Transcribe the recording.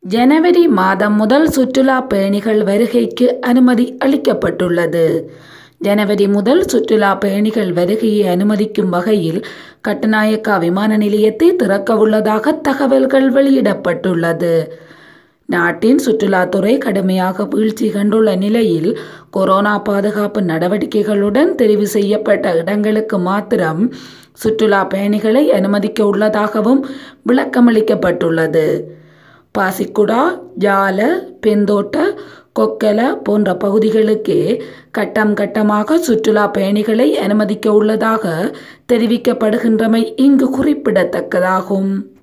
ஜனவரி மாதம் முதல் சுற்றுலா பயணிகள் வருகைக்கு அனுமதி அளிக்கப்பட்டுள்ளது ஜனவரி முதல் சுற்றுலா பயணிகள் வருகையை அனுமதிக்கும் வகையில் கட்டுநாயக்கா விமான நிலையத்தை திறக்கவுள்ளதாக தகவல்கள் வெளியிடப்பட்டுள்ளது நாட்டின் சுற்றுலாத்துறை கடுமையாக வீழ்ச்சி கண்டுள்ள நிலையில் கொரோனா பாதுகாப்பு நடவடிக்கைகளுடன் தெரிவு செய்யப்பட்ட இடங்களுக்கு மாத்திரம் சுற்றுலா பயணிகளை அனுமதிக்க உள்ளதாகவும் விளக்கமளிக்கப்பட்டுள்ளது பாசிக்குடா ஜால பெந்தோட்ட கொக்கல போன்ற பகுதிகளுக்கே கட்டம் கட்டமாக சுற்றுலா பயணிகளை அனுமதிக்க உள்ளதாக தெரிவிக்கப்படுகின்றமை இங்கு குறிப்பிடத்தக்கதாகும்